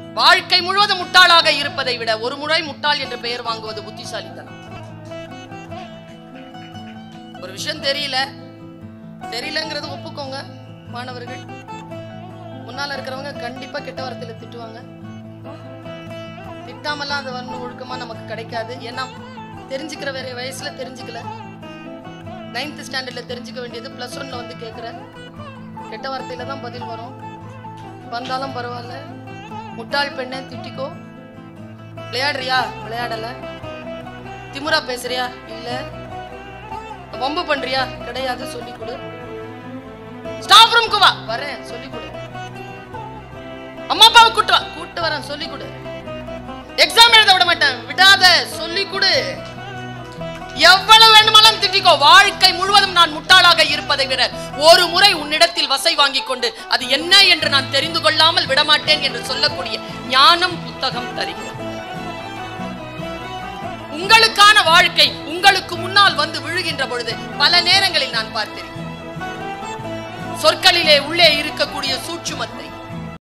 வாழ்க்கை முழுவதும் முட்டாளாக இருப்பதை விட ஒரு முறை முட்டாள் என்று பெயர் வாங்குவது புத்திசாலித்தனம் ஒரு விஷயம் தெரியல தெரியலங்கிறது ஒப்புக்கோங்க மாணவர்கள் முன்னால இருக்கிறவங்க கண்டிப்பா கெட்ட வார்த்தையில திட்டுவாங்க திட்டாமலாம் அது வந்து ஒழுக்கமா நமக்கு கிடைக்காது ஏன்னா தெரிஞ்சுக்கிற வேற வயசுல தெரிஞ்சுக்கல நைன்த் ஸ்டாண்டர்ட்ல தெரிஞ்சுக்க வேண்டியது பிளஸ் ஒன்ல வந்து கேட்குற கெட்ட வார்த்தையில தான் பதில் வரும் வந்தாலும் பரவாயில்ல முட்டாள் பெண்ணே திட்டிக்கோ விளையாடுறியா விளையாடல திமுறா பேசுறியா இல்ல வம்பு பண்றியா கிடையாது சொல்லி கொடு ஸ்டாஃப் ரூம்க்கு வா வரேன் சொல்லி கொடு அம்மா அப்பாவை கூட்டு வா கூட்டு வரேன் சொல்லி கொடு எக்ஸாம் எழுத விட மாட்டேன் விடாத சொல்லி கொடு எவ்வளவு வேண்டுமானாலும் திட்டிக்கோ வாழ்க்கை முழுவதும் நான் முட்டாளாக இருப்பதை விட ஒரு முறை உன்னிடத்தில் வசை வாங்கிக் கொண்டு அது என்ன என்று நான் தெரிந்து கொள்ளாமல் விடமாட்டேன் என்று சொல்லக்கூடிய ஞானம் புத்தகம் தருகிறது உங்களுக்கான வாழ்க்கை உங்களுக்கு முன்னால் வந்து விழுகின்ற பொழுது பல நேரங்களில் நான் பார்த்திருக்கிறேன் சொற்களிலே உள்ளே இருக்கக்கூடிய சூட்சுமத்தை